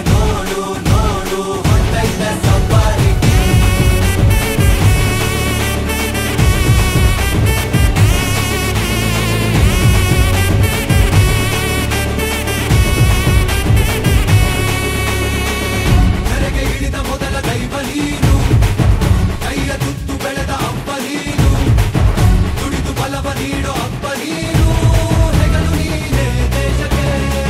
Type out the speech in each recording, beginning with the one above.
ನೋಡು ನೋಡು ಹೊಟ್ಟೈತೆ ಸವಾರಿ ಕೆರೆಗೆ ಇಳಿದ ಮೊದಲ ದೈವ ನೀನು ಕೈಯ ತುತ್ತು ಬೆಳೆದ ಅಪ್ಪ ನೀನು ದುಡಿದು ಬಲವ ನೀಡೋ ಅಪ್ಪ ನೀನು ಹೆಗಲು ನೀನೇ ದೇಶಕ್ಕೆ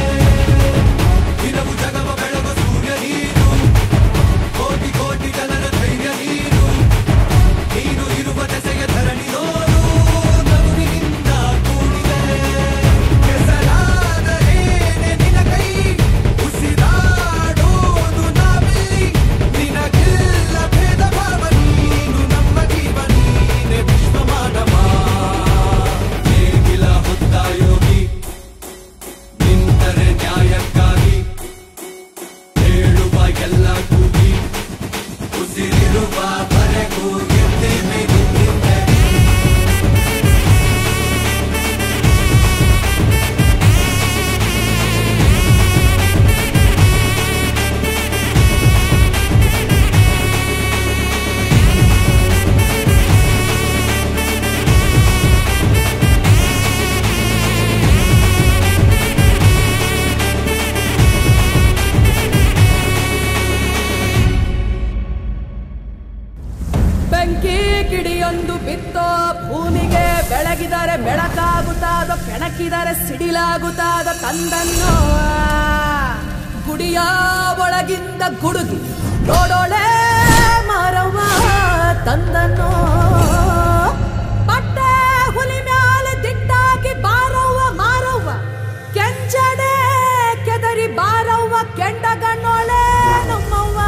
ದಿನವು ಜಗವ ಬೆಳಗೋ ಸೂರ್ಯ ನೀನು ಕೋಟಿ ಕೋಟಿ ಜನರ ಧೈರ್ಯ ನೀನು ನೀನು ಇರುವ ದೆಸೆಯ ಧರಣಿ ನೋಡು ನಗುವಿನಿಂದ ಕೂಡಿದೆ ಕೆಸರಾದರೇನೆ ನಿನ ಕೈ ಉಸಿರಾಡೋದು ನಾವಿಲ್ಲಿ ನಿನಗಿಲ್ಲ ಭೇದ ಭಾವ ನೀನು ನಮ್ಮ ಜೀವ ನೀನೆ ವಿಶ್ವ ಮಾನವ ನೇಗಿಲ ಹೊತ್ತ ಯೋಗಿ ನಿಂತರೆ ನ್ಯಾಯಕ್ಕಾಗಿ ಹೇಳುವ ಎಲ್ಲ ಕೂಗಿ ಉಸಿರಿರುವ ಬರೆಗೂ ಗೆದ್ದೇವೆ ನಿನ್ನಿಂದೆ ಬೆಂಕಿ ಕಿಡಿಯೊಂದು ಬಿತ್ತೋ ಭೂಮಿಗೆ ಬೆಳಗಿದರೆ ಬೆಳಕಾಗುತ್ತಾದ ಕೆಣಕಿದರೆ ಸಿಡಿಲಾಗುತ್ತಾದ ತಂದನ್ನು ಗುಡಿಯ ಒಳಗಿಂದ ಗುಡುಗಿ ನೋಡೋಳೆ ಮಾರವ್ವ ತಂದನ್ನು ಪಟ್ಟೆ ಹುಲಿ ಮ್ಯಾಲೆ ದಿಟ್ಟಾಗಿ ಬಾರವ್ವ ಮಾರವ್ವ ಕೆಂಚಡೆ ಕೆದರಿ ಬಾರವ್ವ ಕೆಂಡಗಣ್ಣೋಳೆ ನಮ್ಮವ್ವ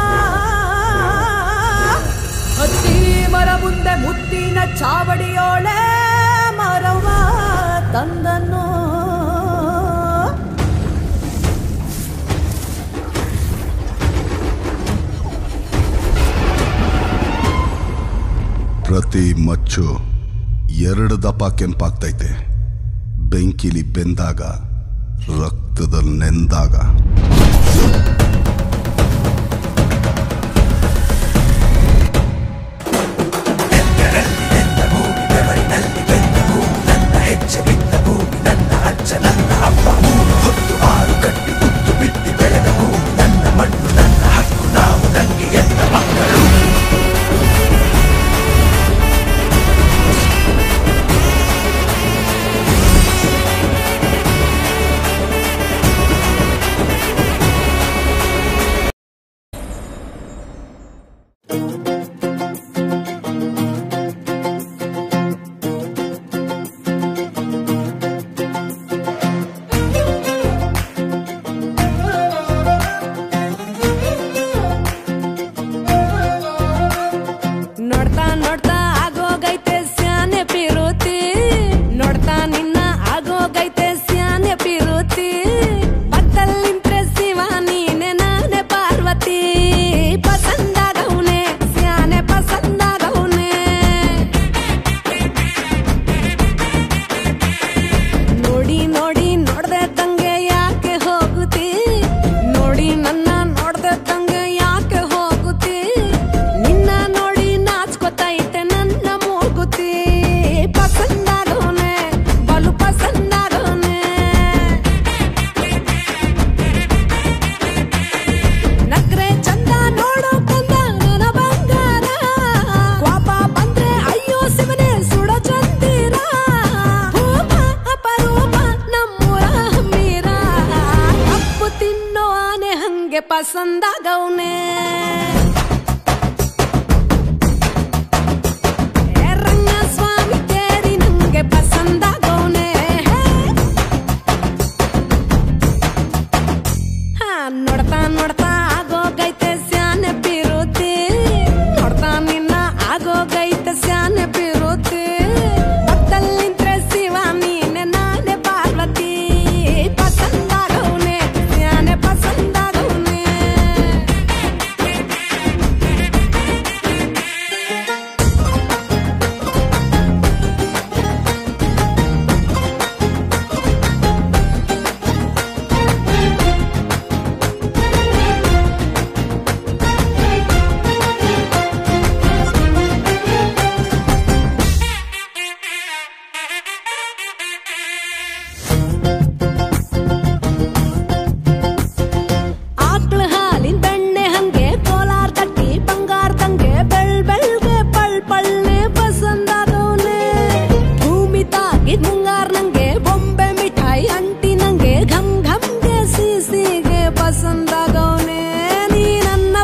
ಹತ್ತಿ ಮರ ಮುಂದೆ ಮುತ್ತಿನ ಚಾವಡಿಯೋಳೆ ಮರವ ತಂದನು ಪ್ರತಿ ಮಚ್ಚು ಎರಡು ದಪ ಕೆಂಪಾಗ್ತೈತೆ ಬೆಂಕಿಲಿ ಬೆಂದಾಗ ರಕ್ತದಲ್ಲಿ ನೆಂದಾಗ ನೋಡ್ತಾ ನೋಡ್ತಾ ಆಗೋಗೈತೆ ಸ್ಯಾನೆ ಪಿರುತಿ ನೋಡ್ತಾ ನಿನ್ನ ಆಗೋಗೈತೆ ಸ್ಯಾನೆ ಪಿರುತಿ ಪಕ್ಕಲ್ಲಿಂತ್ರೆ ಶಿವ ನೀನೆ ನಾನೇ ಪಾರ್ವತಿ ಪಸಂದಾಗವ್ನೆ ಸ್ಯಾನೆ ಪಸಂದಾಗವ್ನೆ ನೋಡಿ ನೋಡಿ ನೋಡ್ದೆ ತಂಗೆ ಯಾಕೆ ಹೋಗುತ್ತಿ ನೋಡಿ ನನ್ನ ನೋಡ್ದೆ ತಂಗೆ ಯಾಕೆ ಹೋಗುತ್ತಿ ನಿನ್ನ ನೋಡಿ ನಾಚ್ಕೊತೈತೆ ನನ್ನ ಮೂಗುತಿ ಪಸಂದಾಗೋನೆ ಬಲು ಪಸಂದಾಗೋನೆ ನಕ್ರೆ ಚಂದ ನೋಡೋ ಕಂದ ನನ್ನ ಬಂಗಾರ ಕೋಪ ಬಂದ್ರೆ ಅಯ್ಯೋ ಶಿವನೇ ಸುಡ ಚಂದಿರ ಭೂಪ ಅಪರೂಪ ನಮ್ಮೂರ ಹಮ್ಮೀರ ಕಪ್ಪು ತಿನ್ನೋ ಆನೆ ಹಂಗೆ ಪಸಂದಾಗವ್ನೆ ಏ ರಂಗಸ್ವಾಮಿ ಕೇರಿ ನಂಗೆ ಪಸಂದಾಗವ್ನೆ ಹಾ ನೋಡ್ತಾ ನೋಡ್ತಾ ಆಗೋಗೈತೆ ಸ್ಯಾನೆ ಪಿರುತಿ ನೋಡ್ತಾ ನಿನ್ನ ಆಗೋಗೈತೆ ಸ್ಯಾನೆ ಪಿರುತಿ ಪಕ್ಕದಲ್ಲಿಂತ್ರೆ ಶಿವ ನೀನೆ ನಾನೇ ಪಾರ್ವತಿ ಪಸಂದಾಗವ್ನೆ ಸ್ಯಾನೆ ಪಸಂದಾಗವ್ನೆ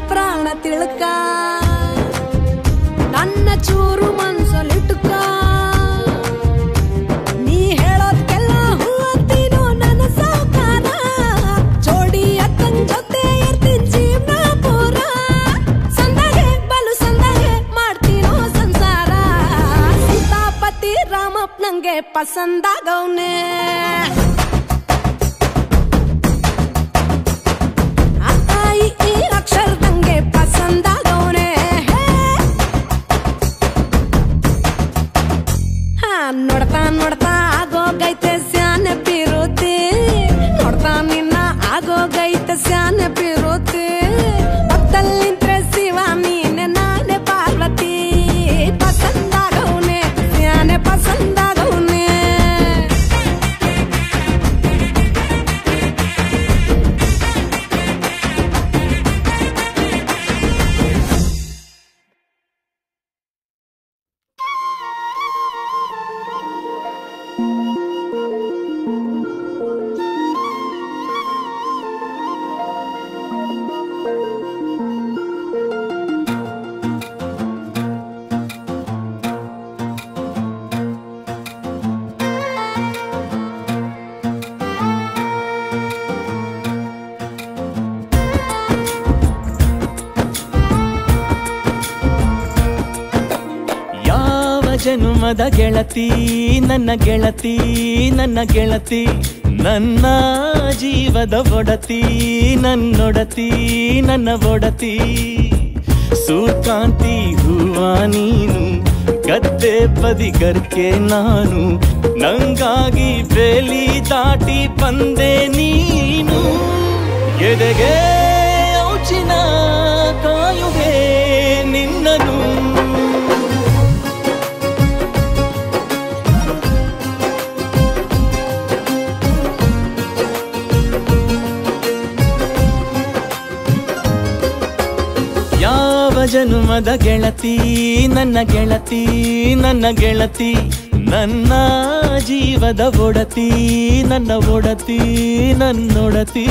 ಪ್ರಾಣ ತಿಳ್ಕ ನನ್ನ ಚೂರು ಮನ್ಸಲ್ಲಿಟ್ಟುಕ ನೀ ಹೇಳೋದ್ಕೆಲ್ಲ ಹೂ ಅಂತೀನೋ ನನ್ನ ಸಾಕಾರ ಜೋಡಿ ಅಕ್ಕನ್ ಜೊತೆ ಇರ್ತೀನಿ ಜೀವನ ಪೂರ ಸಂದಾಗೆ ಬಲು ಸಂದಾಗೆ ಮಾಡ್ತೀನೋ ಸಂಸಾರ ಸೀತಾಪತಿ ರಾಮಪ್ಪ ನಂಗೆ ಪಸಂದಾಗವ್ನೆ ಅಕ್ಕ ಈ ಈ ಅಕ್ಷರದಂಗೆ ಪಸಂದಾಗವ್ನೆ ಹಾ ನೋಡ್ತಾ ನೋಡ್ತಾ ಆಗೋಗೈತೆ ಸ್ಯಾನೆ ಪಿರುತಿ ನೋಡ್ತಾ ನಿನ್ನ ಆಗೋಗೈತೆ ಸ್ಯಾನೆ ಪಿರುತಿ ಪಕ್ಕದಲ್ಲಿಂತ್ರೆ ಶಿವ ನೀನೆ ನಾನೇ ಪಾರ್ವತಿ ಪಸಂದಾಗವ್ನೆ ಸ್ಯಾನೆ ಪಸಂದಾಗವ್ನೆ ಯಾವ ಜನುಮದ ಗೆಳತಿ ನನ್ನ ಗೆಳತಿ ನನ್ನ ಗೆಳತಿ ನನ್ನ ಜೀವದ ಒಡತಿ ನನ್ನೊಡತಿ ನನ್ನ ಒಡತಿ ಸೂರ್ಕಾಂತಿ ಹೂವ ನೀನು ಗದ್ದೆ ಬದಿಗರ್ಕೆ ನಾನು ನಂಗಾಗಿ ಬೇಲಿ ದಾಟಿ ಬಂದೆ ನೀನು ಎದೆಗೆ ಔಚಿನ ಕಾಯುವೆ ನಿನ್ನನು ಯಾವ ಜನುಮದ ಗೆಳತಿ ನನ್ನ ಗೆಳತಿ ನನ್ನ ಗೆಳತಿ ನನ್ನ ಜೀವದ ಒಡತಿ ನನ್ನ ಒಡತಿ ನನ್ನೊಡತಿ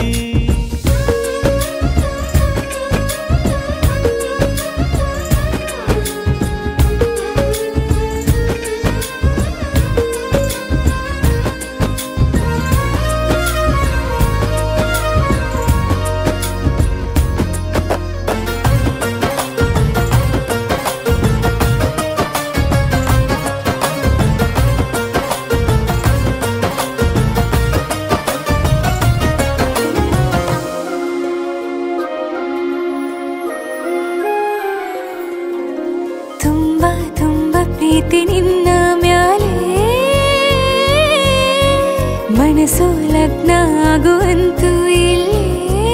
ತುಂಬ ತುಂಬ ಪ್ರೀತಿ ನಿನ್ನ ಮ್ಯಾಲೆ ಮನಸ್ಸು ಲಗ್ನ ಆಗುವಂತೂ ಇಲ್ಲೇ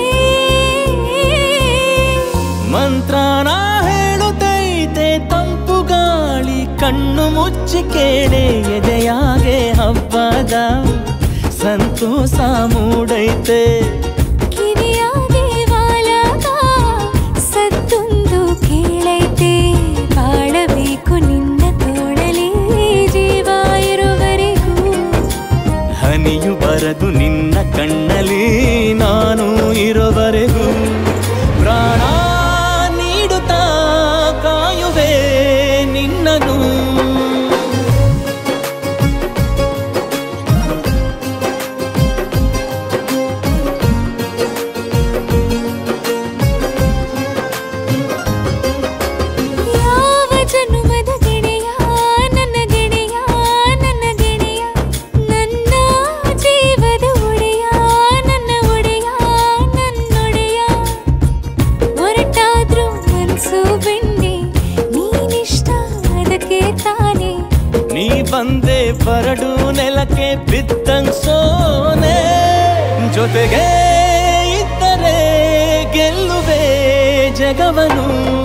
ಮಂತ್ರನ ಹೇಳುತ್ತೈತೆ ತಂಪು ಗಾಳಿ ಕಣ್ಣು ಮುಚ್ಚಿ ಕೇಳೆ ಎದೆಯಾಗೆ ಹಬ್ಬದ ಸಂತೋಷ ಮೂಡೈತೆ ಕಿವಿಯ ದೇವಾಲಯ ಸತ್ತೊಂದು ಕೇಳೈತೆ ಬಾಳಬೇಕು ನಿನ್ನ ತೋಳಲಿ ಜೀವ ಇರುವರೆಗೂ ಹನಿಯು ಬರದು ನಿನ್ನ ಕಣ್ಣಲ್ಲಿ ನಾನು ಇರುವರೆಗೂ ಪ್ರಾಣ ನೀಡುತ್ತಾ ಕಾಯುವೆ ನಿನ್ನನು ಯಾವ ಜನುಮದ ಗೆಳೆಯ ನನ್ನ ಗೆಳೆಯ ನನ್ನ ಗೆಳೆಯ ನನ್ನ ಜೀವದ ಒಡೆಯ ನನ್ನ ಒಡೆಯ ನನ್ನೊಡೆಯ ಹೊರಟಾದ್ರೂ ಮನಸ್ಸು ಬೆಣ್ಣೆ ನೀನಿಷ್ಟ ಅದಕ್ಕೆ ತಾನೇ ನೀ ಬಂದೆ ಬರಡು ನೆಲಕ್ಕೆ ಬಿದ್ದಂಗ್ ಸೋನೆ ಜೊತೆಗೆ ಇದ್ದರೆ ಗೆಲ್ಲುವೆ ಜಗವನು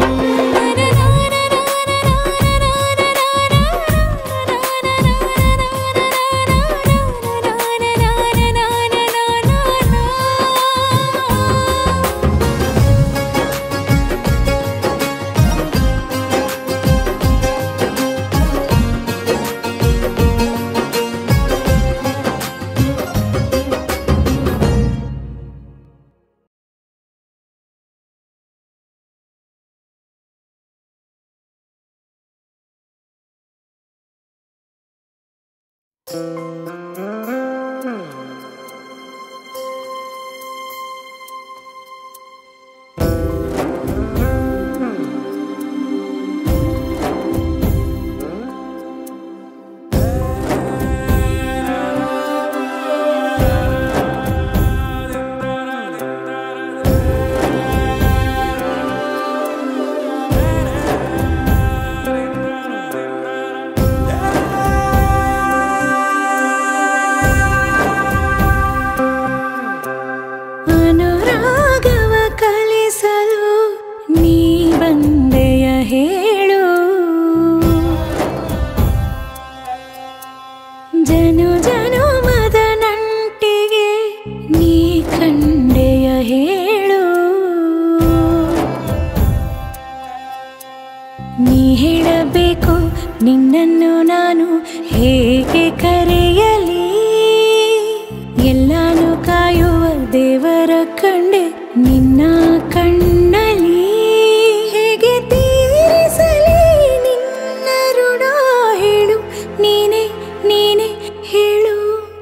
ಅನುರಾಗವ ಕಲಿಸಲು ನೀ ಬಂದೆಯ ಹೇಳು ಜನು ಜನುಮದ ನಂಟಿಗೆ ನೀ ಕಂಡೆಯ ಹೇಳು ನೀ ಹೇಳಬೇಕು ನಿನ್ನನ್ನು ನಾನು ಹೇಗೆ ಕರೆಯಲಿ ಎಲ್ಲಾನು ಕಾಯುವ ದೇವರ ಕಂಡೆ ನಿನ್ನ ಕಣ್ಣಲಿ ಹೇಗೆ ತೀರಿಸಲಿ ನಿನ್ನ ಋಣ ಹೇಳು ನೀನೆ ನೀನೆ ಹೇಳು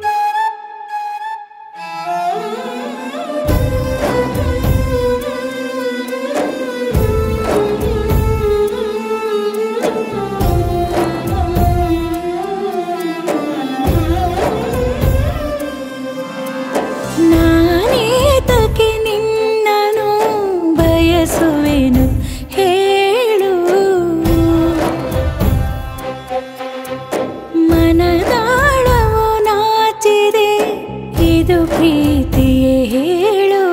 ನಾನೇತಕ್ಕೆ ನಿನ್ನನು ಬಯಸುವೆನು ಹೇಳು ಮನದಾಳವು ನಾಚಿದೆ ಇದು ಪ್ರೀತಿಯೇ ಹೇಳು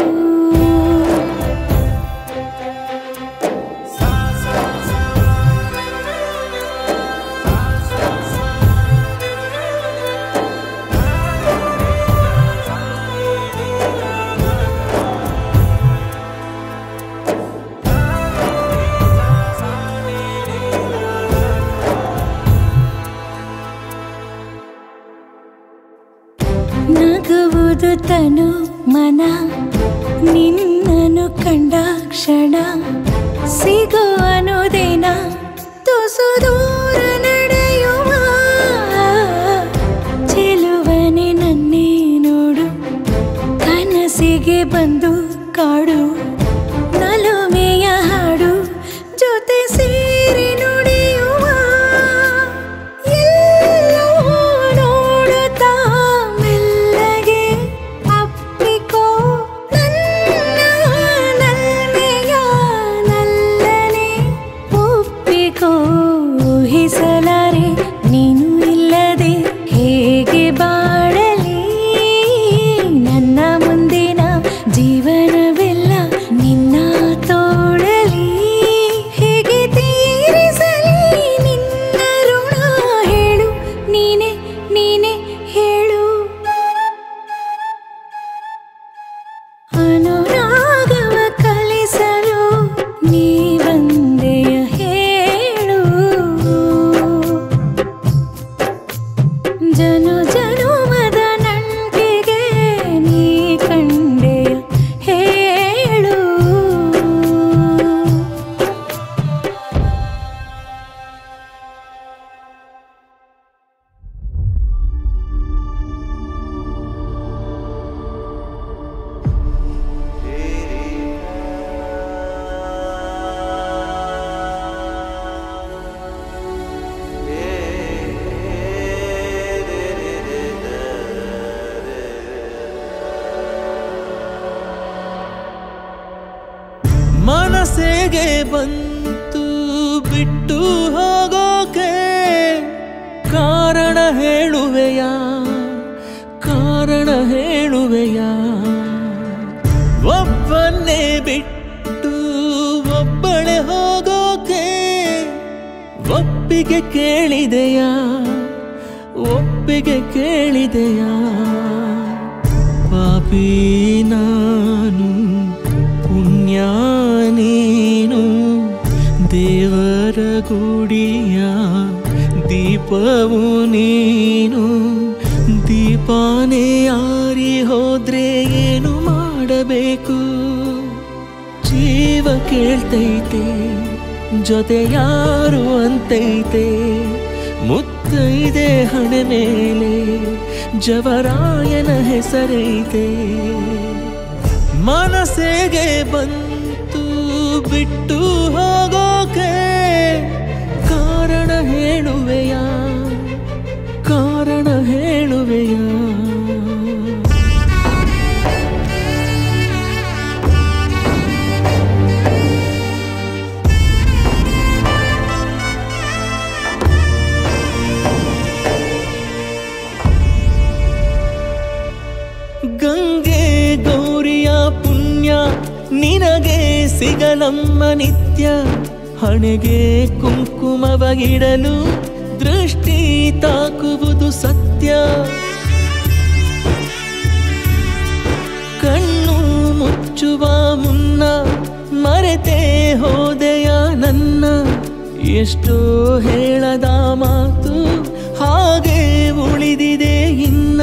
ನಗುವುದು ತನು ಮನ ನಿನ್ನನು ಕಂಡ ಕ್ಷಣ ಸಿಗುವನು ದಿನ ತುಸು ದೂರ ನಡೆಯುವ ಚೆಲುವನೆ ನನ್ನೇ ನೋಡು ಕನಸಿಗೆ ಬಂದು ಕಾಡು ನಲುಮೆಯ ಹಾಡು ಜೊತೆ ಸೇರಿ ನುಡಿಯುವ ಎಲ್ಲೋ ನೋಡುತ್ತಾ ಮೆಲ್ಲಗೆ ಅಪ್ಪಿಕೋ ನನ್ನ ನಲ್ಮೆಯ ನಲ್ಲನೆ ಒಪ್ಪಿಕೋ ಊಹಿಸಲಾರೆ ನೀನು ಇಲ್ಲದೆ ಹೇಗೆ ಬಾಳಲಿ ನನ್ನ ಮುಂದಿನ ಜೀವನವೆಲ್ಲ ನಿನ್ನ ತೋಳಲಿ ಹೇಗೆ ತೀರಿಸಲಿ ನಿನ್ನ ಋಣ ಹೇಳು ನೀನೆ ನೀನೆ ಹೇಳು ಅನುರಾಗವ ಕಲಿಸಲು ನೀ ಬಂದೆಯ ಹೇಳು ಜನು ಜನುಮದ ನಂಟಿಗೆ ನೀ ಕಂಡೆಯ ಹೇಳು ಮನಸ್ಸಿಗೆ ಬಂತು ಬಿಟ್ಟು ಹೋಗೋಕೆ ಕಾರಣ ಹೇಳುವೆಯ ಕಾರಣ ಹೇಳುವೆಯ ಒಬ್ಬನ್ನೇ ಬಿಟ್ಟು ಒಬ್ಬಳೆ ಹೋಗೋಕೆ ಒಪ್ಪಿಗೆ ಕೇಳಿದೆಯ ಒಪ್ಪಿಗೆ ಕೇಳಿದೆಯ ಪಾಪಿ ನಾನು ಪುಣ್ಯ ನೀನು ದೇವರ ಗುಡಿಯ ದೀಪವು ನೀನು ದೀಪಾನೇ ಆರಿ ಹೋದ್ರೆ ಏನು ಮಾಡಬೇಕು ಜೀವ ಕೇಳ್ತೈತೆ ಜೊತೆ ಯಾರು ಅಂತೈತೆ ಮುತ್ತ ಮುತ್ತೈದೆ ಹಣೆ ಮೇಲೆ ಜವರಾಯನ ಹೆಸರೈತೆ ಮನಸ್ಸಿಗೆ ಬಂತು ಬಿಟ್ಟು ಹೋಗೋಕೆ ಕಾರಣ ಹೇಳುವೆಯ ಕಾರಣ ಹೇಳುವೆಯ ಗಂಗೆ ಗೌರಿಯ ಪುಣ್ಯ ನಿನಗೆ ಸಿಗಲಮ್ಮ ನಿತ್ಯ ಹಣೆಗೆ ಕುಂಕುಮವಗಿಡಲು ದೃಷ್ಟಿ ತಾಕುವುದು ಸತ್ಯ ಕಣ್ಣು ಮುಚ್ಚುವ ಮುನ್ನ ಮರೆತೆ ಹೋದೆಯ ನನ್ನ ಎಷ್ಟೋ ಹೇಳದ ಮಾತು ಹಾಗೆ ಉಳಿದಿದೆ ಇನ್ನ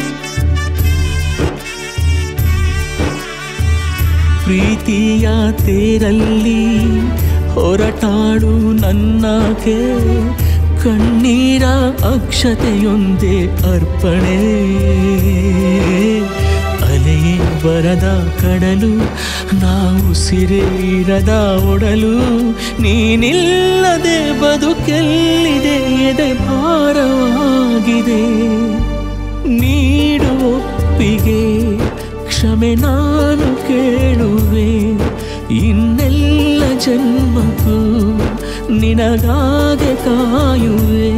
ಪ್ರೀತಿಯ ತೇರಲ್ಲಿ ಹೊರಟಾಡು ನನ್ನಗೆ ಕಣ್ಣೀರ ಅಕ್ಷತೆಯೊಂದೇ ಅರ್ಪಣೆ ಅಲೆಯೇ ಬರದ ಕಡಲು ನಾವು ಸಿರೇರದ ಒಡಲು ನೀನಿಲ್ಲದೆ ಬದುಕೆಲ್ಲಿದೆ ಎದೆ ಭಾರವಾಗಿದೆ ನೀಡು ಒಪ್ಪಿಗೆ ಕ್ಷಮೆ ನಾನು ಕೇಳುವೆ ಇನ್ನೆಲ್ಲ ಜನ್ಮಕ್ಕೂ ನಿನಗಾಗೆ ಕಾಯುವೆ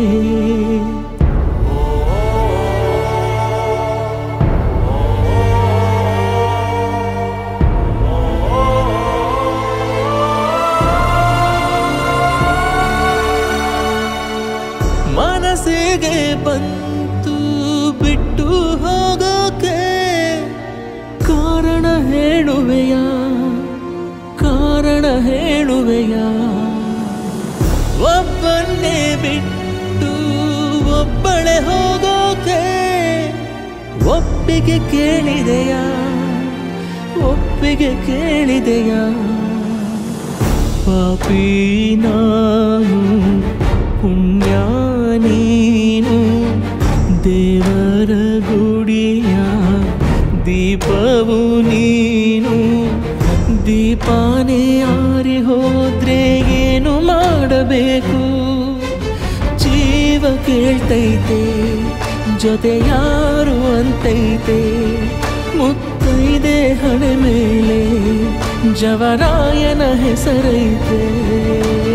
ಮನಸ್ಸಿಗೆ ಬಂತು ಬಿಟ್ಟು ಹೋಗೋಕೆ ಕಾರಣ ಹೇಳುವೆಯ ಕಾರಣ ಹೇಳುವೆಯ ಒಬ್ಬನ್ನೇ ಬಿಟ್ಟು ಒಬ್ಬಳೆ ಹೋಗೋಕೆ ಒಪ್ಪಿಗೆ ಕೇಳಿದೆಯ ಒಪ್ಪಿಗೆ ಕೇಳಿದೆಯ ಪಾಪಿ ನಾನು ಪುಣ್ಯ ನೀನು ದೇವರ ಗುಡಿಯ ದೀಪವು ನೀನು ದೀಪಾನೇ ಆರಿ ಹೋದ್ರೆ ಏನು ಮಾಡಬೇಕು ಜೀವ ಕೇಳ್ತೈತೆ ಜೊತೆ ಯಾರು ಅಂತೈತೆ ಮುತ್ತೈದೆ ಹಣೆ ಮೇಲೆ ಜವರಾಯನ ಹೆಸರೈತೆ